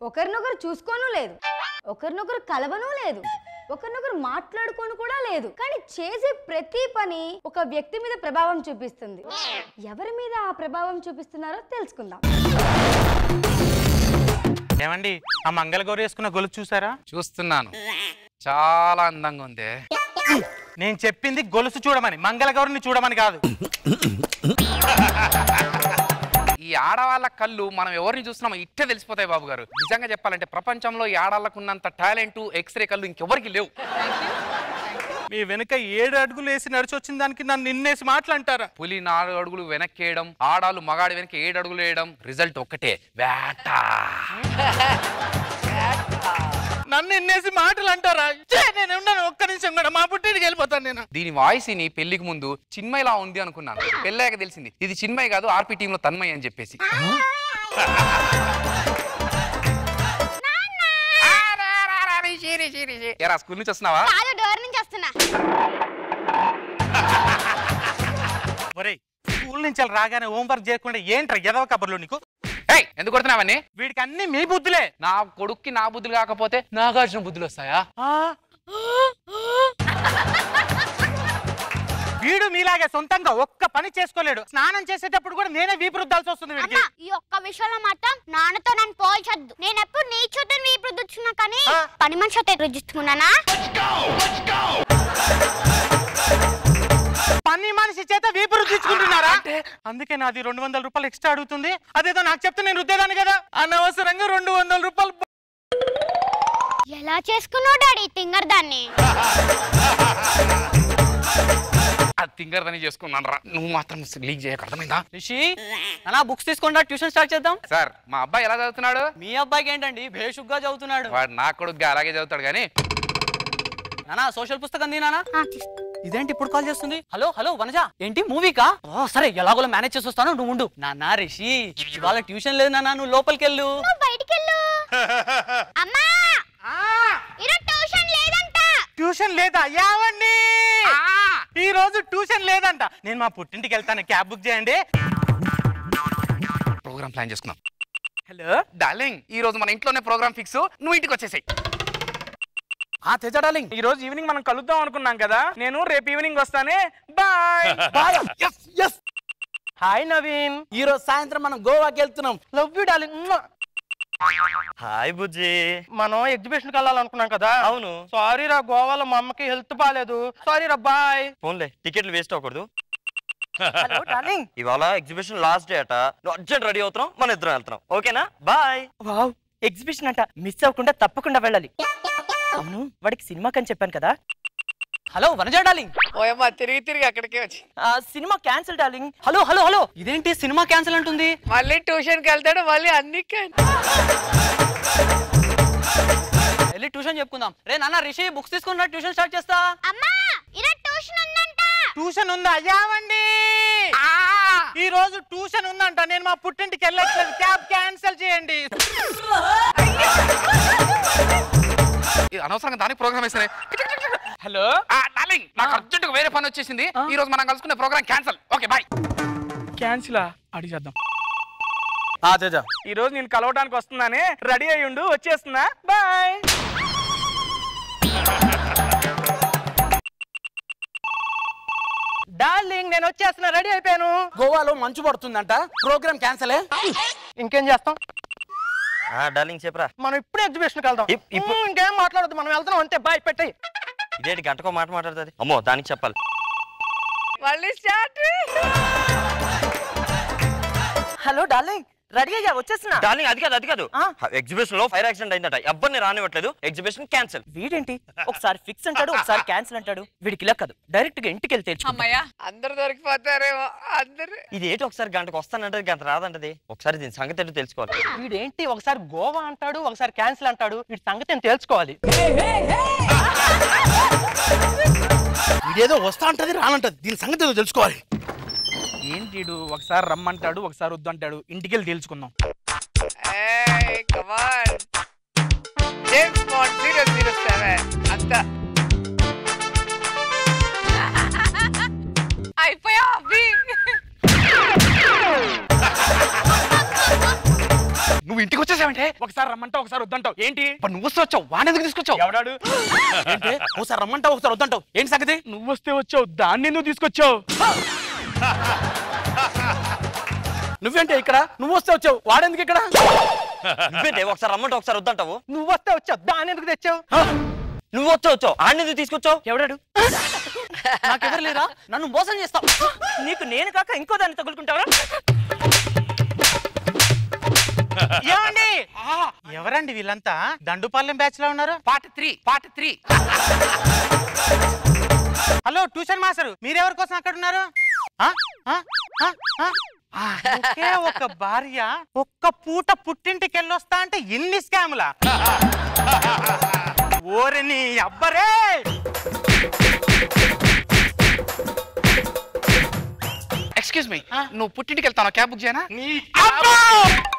ఒకరినొకరు చూసుకోను లేదు ఒకరినొకరు కలవను లేదు ఒకరినొకరు మాట్లాడుకోను కూడా లేదు కానీ చేసే ప్రతి పని ఒక వ్యక్తి మీద ప్రభావం చూపిస్తుంది ఎవరి మీద ఆ ప్రభావం చూపిస్తున్నారో తెలుసుకుందాం ఏమండి ఆ మంగళగౌరి వేసుకున్న గొలుసు చూసారా చూస్తున్నాను చాలా అందంగా ఉంది నేను చెప్పింది గొలుసు చూడమని మంగళగౌరిని చూడమని కాదు ఈ ఆడవాళ్ళ కళ్ళు మనం ఎవరిని చూస్తున్నామో ఇట్టే తెలిసిపోతాయి బాబు గారు నిజంగా చెప్పాలంటే ప్రపంచంలో ఈ ఆడవాళ్ళకు ఉన్నంత టాలెంట్ ఎక్స్రే కళ్ళు ఇంకెవరికి లేవు మీ వెనుక ఏడు అడుగులు వేసి నడిచి వచ్చిన దానికి నన్ను నిన్నేసి మాటలంటారా పులి నాలుగు అడుగులు వెనక్కేయడం ఆడాలు మగాడి వెనక ఏడు అడుగులు వేయడం రిజల్ట్ ఒక్కటే వేట నన్ను నిన్నేసి మాటలు అంటారా ఛే, నేను ఉన్నాను ఒక్క నిమిషం కూడా మా పుట్టింటికి వెళ్ళిపోతాను నేను దీని వాయిస్ ని పెళ్లికి ముందు చిన్మయ్లా ఉంది అనుకున్నాను పెళ్ళాక తెలిసింది ఇది చిన్మయ్ కాదు ఆర్పి టీమ్ లో తన్మయ్ అని చెప్పేసి ఎరా స్కూల్ నుంచి వస్తున్నావా కాదు డోర్ నుంచి వస్తున్నా ఒరేయ్ స్కూల్ నుంచి వాళ్ళు రాగానే హోంవర్క్ చేయకుండా ఏంట్రా ఎదవ కబర్లు నీకు ఏయ్ ఎందుకు కొడుతున్నావని వీడికి అన్ని మీ బుద్ధులే నా కొడుక్కి నా బుద్ధులు కాకపోతే నాగార్జున బుద్ధులు వస్తాయా ఆ? వీడు మీలాగే సొంతంగా ఒక్క పని చేసుకోలేడు స్నానం చేసేటప్పుడు కూడా నేనే వీపు రుద్దాల్సి వస్తుంది వీడికి అమ్మా ఈ ఒక్క విషయంలో మాత్రం నాన్నతో నన్ను పోల్చొద్దు నేను ఎప్పుడు నీ చూత నీ రుద్దుతున్నా కానీ ఆ. పని మనిషి అయితే రుద్దుతున్నానా పని మనిషి చేత వీపు రుద్దించుకుంటున్నారా అందుకే నాది రెండు వందల రూపాయలు ఎక్స్ట్రా అడుగుతుంది అదేదో నాకు చెప్తే నేను రుద్దేదాన్ని కదా అనవసరంగా రెండు వందల రూపాయలు ఎలా చేసుకున్నావు డాడీ తింగర్ దాన్ని అది తింగరదని చేసుకున్నాను రా నువ్వు మాత్రం లీక్ చేయక అర్థమైందా రిషి అన్నా బుక్స్ తీసుకుంటా ట్యూషన్ స్టార్ట్ చేద్దాం సార్ మా అబ్బాయి ఎలా చదువుతున్నాడు మీ అబ్బాయికి ఏంటండి భేషుగ్గా చదువుతున్నాడు వాడు నా కొడుకు అలాగే చదువుతాడు కానీ నానా సోషల్ పుస్తకం దీనానా ఆ, తీసుకో. ఇదేంటి ఇప్పుడు కాల్ చేస్తుంది హలో హలో వనజ ఏంటి మూవీకా ఓ సరే ఎలాగోలా మేనేజ్ చేసి వస్తాను నువ్వు ఉండు నానా రిషి ఇవాళ ట్యూషన్ లేదు నాన్న నువ్వు లోపలికి వెళ్ళు నువ్వు బయటికి వెళ్ళు అమ్మా ఈరోజు ట్యూషన్ లేదంట ట్యూషన్ లేదా యావండి ఈ రోజు ట్యూషన్ లేదంట నేను మా పుట్టింటికి వెళ్తాను క్యాబ్ బుక్ చేయండి ప్రోగ్రామ్ ప్లాన్ చేసుకున్నాం హలో డార్లింగ్ ఈ రోజు మన ఇంట్లోనే ప్రోగ్రామ్ ఫిక్స్ నువ్వు ఇంటికి వచ్చేసాయి ఆ తెజ డార్లింగ్ ఈ రోజు ఈవినింగ్ మనం కలుద్దాం అనుకున్నాం కదా నేను రేపు ఈవినింగ్ వస్తానే బాయ్ బాయ్ హాయ్ నవీన్ ఈ రోజు సాయంత్రం మనం గోవాకి వెళ్తున్నాం లవ్ యూ డార్లింగ్ హాయ్ బుజ్జి మనం ఎగ్జిబిషన్ వెళ్ళాలనుకున్నాం కదా అవును సారీ రా గోవాలో మా అమ్మకి హెల్త్ బాగాలేదు సారీ రా బాయ్ ఫోన్లే టికెట్లు వేస్ట్ అవ్వకూడదు హలో డార్లింగ్ ఇవాళ ఎగ్జిబిషన్ లాస్ట్ డే అట నువ్వు అర్జెంట్ రెడీ అవుతున్నాం మన ఇద్దరం వెళ్తున్నాం ఓకేనా బాయ్ వావ్ ఎగ్జిబిషన్ అంట మిస్ అవ్వకుండా తప్పకుండా వెళ్ళాలి అవును వాడికి సినిమాకి అని చెప్పాను కదా హలో వనజ డార్లింగ్ ఓయమ్మ తిరిగి తిరిగి అక్కడికే వచ్చి ఆ cinema cancel darling hello hello hello ఇదేంటి సినిమా క్యాన్సిల్ అంటుంది మళ్ళీ ట్యూషన్కి వెళ్తాడు మళ్ళీ అన్ని వెళ్ళి ట్యూషన్ చెప్పుకుందాం రే నాన్న రిషి బుక్స్ తీసుకున్నా ట్యూషన్ స్టార్ట్ చేస్తా అమ్మా ఈరోజు ట్యూషన్ ఉందంట ట్యూషన్ ఉందా యావండి ఈ రోజు ట్యూషన్ ఉందంట నేను మా పుట్టింటికి వెళ్ళట్లేదు క్యాబ్ క్యాన్సిల్ చేయండి ఇది అనవసరంగా దానికి ప్రోగ్రామ్ వేసానే హలో డార్లింగ్ నాకు అర్జెంట్ వేరే పని వచ్చేసింది ఈ రోజు మనం కలుసుకునే ప్రోగ్రామ్ క్యాన్సల్ ఓకే బాయ్ క్యాన్సిలా అడిగి చేద్దాం ఆ తేజ ఈ రోజు నేను కలవడానికి వస్తున్నానే రెడీ అయ్యి ఉండు వచ్చేస్తున్నా బాయ్ డార్లింగ్ నేను వచ్చేస్తున్నా రెడీ అయిపోయాను గోవాలో మంచు పడుతుందంట ప్రోగ్రామ్ క్యాన్సల్ ఇంకేం చేస్తాం ఆ డార్లింగ్ చెప్పరా మనం ఇప్పుడు ఎగ్జిబిషన్కి వెళ్దాం ఇప్- ఇప్పుడు- ఉమ్, ఇంకేం మాట్లాడద్దు మనం వెళ్తున్నాం అంతే బాయ్ పెట్టేయ్ ఇదేంటి గంటకో మాట మాట్లాడుతుంది అమ్మో దానికి చెప్పాలి మళ్ళీ స్టార్ట్ హలో డార్లింగ్ రెడీ అయ్యా వచ్చేస్తున్నా డార్లింగ్ అది కాదు అది కాదు ఆ? ఎగ్జిబిషన్ లో ఫైర్ యాక్సిడెంట్ అయిందట ఎవ్వరిని రానివ్వట్లేదు ఎగ్జిబిషన్ క్యాన్సిల్ వీడేంటి ఒకసారి ఫిక్స్ అంటాడు ఒకసారి క్యాన్సిల్ అంటాడు వీడికి ఇలా కాదు డైరెక్ట్ గా ఇంటికి వెళ్తే తెలుసుకుందాం. అమ్మయ్యా అందరు దొరికిపోతారేమో అందరు ఇది ఏంటి ఒకసారి గంటకు వస్తానంటది గంట రాదంటది ఒకసారి దీని సంగతి ఏంటో తెలుసుకోవాలి వీడేంటి ఒకసారి గోవా అంటాడు ఒకసారి క్యాన్సిల్ అంటాడు వీడి సంగతి నేను తెలుసుకోవాలి ఇదేదో వస్తా అంటది రానంటది దీని సంగతి ఏదో తెలుసుకోవాలి ఏంటి ఒకసారి రమ్మంటాడు ఒకసారి వద్దంటాడు ఇంటికి వెళ్ళి తెలుసుకుందాం ఏయ్ come on James Bond zero zero seven అంత అయిపోయా అభి నువ్వు ఇంటికి వచ్చేసావా వచ్చావంటే ఒకసారి రమ్మంటావు ఒకసారి వద్దంటావు ఏంటి ఇప్పుడు నువ్వు వస్తే వచ్చావు వాడిని ఎందుకు తీసుకొచ్చావు ఎవడాడు ఏంటి ఒకసారి రమ్మంటావు ఒకసారి వద్దంటావు ఏంటి సంగతి నువ్వు వస్తే వచ్చావు దాన్ని ఎందుకు తీసుకొచ్చావు నువ్వేంటి ఇక్కడ నువ్వు వస్తే వచ్చావు వాడెందుకు ఇక్కడ నువ్వేంటే ఒకసారి రమ్మంటే ఒకసారి వద్దంటావు నువ్వు వస్తే వచ్చావు దాన్ని ఎందుకు తెచ్చావు నువ్వు వచ్చావు వచ్చావు ఆడిని ఎందుకు తీసుకొచ్చావు ఎవడాడు నాకెవరు లేరా నన్ను మోసం చేస్తావు నీకు నేను కాక ఇంకో దాన్ని తగులుకుంటావా ఏమండి ఎవరండి వీళ్ళంతా దండుపాలెం బ్యాచ్ లో ఉన్నారు part three part three hello tuition master మీరెవరి కోసం అక్కడ ఉన్నారు ఆ? ఆ? ఆ? ఆ? ఆ, ఒకే ఒక భార్య ఒక్క పూట పుట్టింటికి వెళ్ళొస్తా అంటే ఎన్ని స్కాములా ఓరిని అబ్బరే ఎక్స్క్యూజ్ మీ నువ్వు పుట్టింటికి వెళ్తాను క్యాబ్ బుక్ చేయనా నీ అబ్బో!